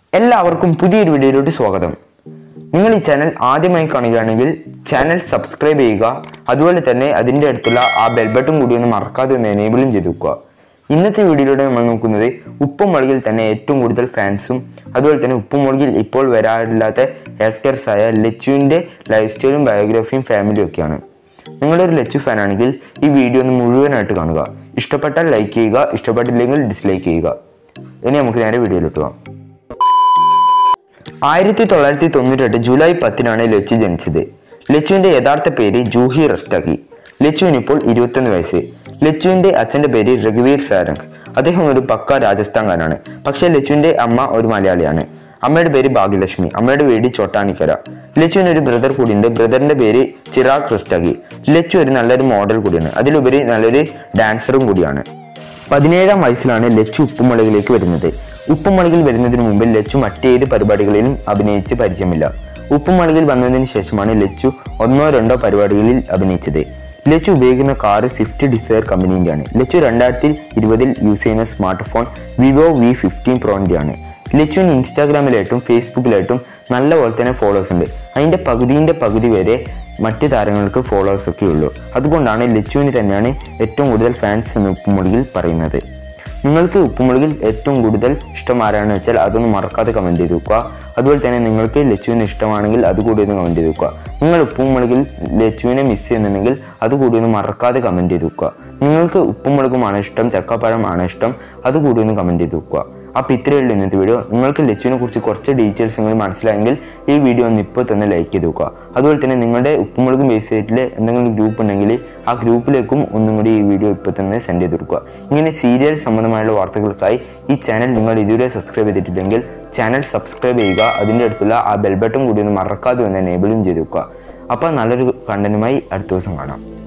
എല്ലാവർക്കും പുതിയൊരു വീഡിയോയിലോട്ട് സ്വാഗതം നിങ്ങൾ ഈ ചാനൽ ആദ്യമായി കാണുകയാണെങ്കിൽ ചാനൽ സബ്സ്ക്രൈബ് ചെയ്യുക അതുപോലെ തന്നെ അതിൻ്റെ അടുത്തുള്ള ആ ബെൽ ബട്ടൺ കൂടി ഒന്ന് മറക്കാതെ ഒന്ന് എനേബിളും ചെയ്ത് വെക്കുക ഇന്നത്തെ വീഡിയോയിലൂടെ നമ്മൾ നോക്കുന്നത് ഉപ്പുമുളകിൽ തന്നെ ഏറ്റവും കൂടുതൽ ഫാൻസും അതുപോലെ തന്നെ ഉപ്പുമുളകിൽ ഇപ്പോൾ വരാറില്ലാത്ത ആക്ടേഴ്സായ ലച്ചുവിൻ്റെ ലൈഫ് സ്റ്റൈലും ബയോഗ്രഫിയും ഫാമിലിയും ഒക്കെയാണ് നിങ്ങളൊരു ലച്ചു ഫാൻ ആണെങ്കിൽ ഈ വീഡിയോ ഒന്ന് മുഴുവനായിട്ട് കാണുക ഇഷ്ടപ്പെട്ടാൽ ലൈക്ക് ചെയ്യുക ഇഷ്ടപ്പെട്ടില്ലെങ്കിൽ ഡിസ്ലൈക്ക് ചെയ്യുക ഇനി നമുക്ക് നേരെ വീഡിയോയിലോട്ട് പോകാം ആയിരത്തി തൊള്ളായിരത്തി തൊണ്ണൂറ്റെട്ട് ജൂലൈ പത്തിനാണ് ലച്ചു ജനിച്ചത് ലച്ചുവിന്റെ യഥാർത്ഥ പേര് ജൂഹി റസ്റ്റാക്കി ലച്ചുവിന് ഇപ്പോൾ ഇരുപത്തൊന്ന് വയസ്സ് ലച്ചുവിന്റെ അച്ഛന്റെ പേര് രഘുവീർ സാരംഗ് അദ്ദേഹം ഒരു പക്ക രാജസ്ഥാൻകാരനാണ് പക്ഷേ ലച്ചുവിന്റെ അമ്മ ഒരു മലയാളിയാണ് അമ്മയുടെ പേര് ഭാഗ്യലക്ഷ്മി അമ്മയുടെ വീട് ചോട്ടാനിക്കര ലച്ചുവിന് ഒരു ബ്രദർ കൂടിയുണ്ട് ബ്രദറിന്റെ പേര് ചിറാഗ് റസ്റ്റാക്കി ലച്ചു ഒരു നല്ലൊരു മോഡൽ കൂടിയാണ് അതിലുപരി നല്ലൊരു ഡാൻസറും കൂടിയാണ് പതിനേഴാം വയസ്സിലാണ് ലച്ചു ഉപ്പുമുളകിലേക്ക് വരുന്നത് ഉപ്പുമുളകിൽ വരുന്നതിന് മുമ്പ് ലച്ചു മറ്റേത് പരിപാടികളിലും അഭിനയിച്ച് പരിചയമില്ല ഉപ്പുമുളകിൽ വന്നതിന് ശേഷമാണ് ലച്ചു ഒന്നോ രണ്ടോ പരിപാടികളിൽ അഭിനയിച്ചത് ലച്ചു ഉപയോഗിക്കുന്ന കാറ് സ്വിഫ്റ്റ് ഡിസയർ കമ്പനീൻ്റെയാണ് ലച്ചു രണ്ടായിരത്തി ഇരുപതിൽ യൂസ് ചെയ്യുന്ന smartphone Vivo V fifteen പ്രോൻ്റെയാണ് ലച്ചുവിന് ഇൻസ്റ്റാഗ്രാമിലായിട്ടും ഫേസ്ബുക്കിലായിട്ടും നല്ല പോലെ തന്നെ ഫോളോവേഴ്സ് ഉണ്ട് അതിൻ്റെ പകുതിൻ്റെ പകുതി വരെ മറ്റ് താരങ്ങൾക്ക് ഫോളോവേഴ്സ് ഒക്കെ ഉള്ളൂ അതുകൊണ്ടാണ് ലച്ചുവിന് തന്നെയാണ് ഏറ്റവും കൂടുതൽ ഫാൻസ് എന്ന് ഉപ്പുമുളകിൽ പറയുന്നത് നിങ്ങൾക്ക് ഉപ്പുമുളകിൽ ഏറ്റവും കൂടുതൽ ഇഷ്ടം ആരാണെന്ന് വെച്ചാൽ അതൊന്ന് മറക്കാതെ കമൻറ്റ് ചെയ്ത് വെക്കുക അതുപോലെ തന്നെ നിങ്ങൾക്ക് ലച്ചുവിന് ഇഷ്ടമാണെങ്കിൽ അത് കൂടി ഒന്ന് കമൻറ്റ് ചെയ്ത് വെക്കുക നിങ്ങൾ ഉപ്പുമുളകിൽ ലച്ചുവിനെ മിസ് ചെയ്യുന്നുണ്ടെങ്കിൽ അത് കൂടി ഒന്ന് മറക്കാതെ കമൻറ്റ് ചെയ്ത് വെക്കുക നിങ്ങൾക്ക് ഉപ്പുമുളകുമാണ് ഇഷ്ടം ചക്കപ്പഴമാണ് ഇഷ്ടം അത് കൂടി ഒന്ന് കമൻറ്റ് ചെയ്ത് വെക്കുക അപ്പോൾ ഇത്രയേ ഉള്ളൂ ഇന്നത്തെ വീഡിയോ നിങ്ങൾക്ക് ലച്ചുവിനെ കുറിച്ച് കുറച്ച് ഡീറ്റെയിൽസ് നിങ്ങൾ മനസ്സിലായെങ്കിൽ ഈ വീഡിയോ ഒന്ന് ഇപ്പോൾ തന്നെ ലൈക്ക് ചെയ്ത് വെക്കുക അതുപോലെ തന്നെ നിങ്ങളുടെ ഉപ്പുമുളകും വെബ്സൈറ്റിൽ എന്തെങ്കിലും ഗ്രൂപ്പ് ഉണ്ടെങ്കിൽ ആ ഗ്രൂപ്പിലേക്കും ഒന്നും കൂടി ഈ വീഡിയോ ഇപ്പോൾ തന്നെ സെൻഡ് ചെയ്ത് കൊടുക്കുക ഇങ്ങനെ സീരിയൽ സംബന്ധമായുള്ള വാർത്തകൾക്കായി ഈ ചാനൽ നിങ്ങൾ ഇതുവരെ സബ്സ്ക്രൈബ് ചെയ്തിട്ടില്ലെങ്കിൽ ചാനൽ സബ്സ്ക്രൈബ് ചെയ്യുക അതിൻ്റെ അടുത്തുള്ള ആ ബെൽ ബട്ടൺ കൂടി ഒന്ന് മറക്കാതെ ഒന്ന് എനേബിളും ചെയ്ത് വെക്കുക അപ്പോൾ നല്ലൊരു കണ്ടന്റുമായി അടുത്ത ദിവസം കാണാം